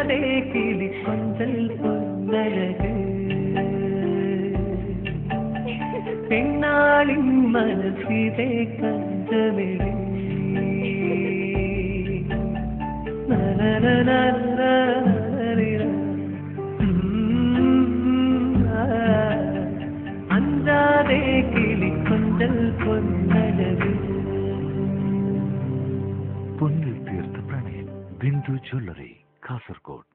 அஞ்சாதே கிளி கொஞ்சல் பொன்னழகு பெண்ணாளின் மனசிலே கஞ்சமெழி அஞ்சாதே கிளி கொஞ்சல் பொன்னழகு പൊന്നിൽ തീർത്ത പ്രണയം ബിന്ദു ജ്വല്ലറി കാസർഗോഡ്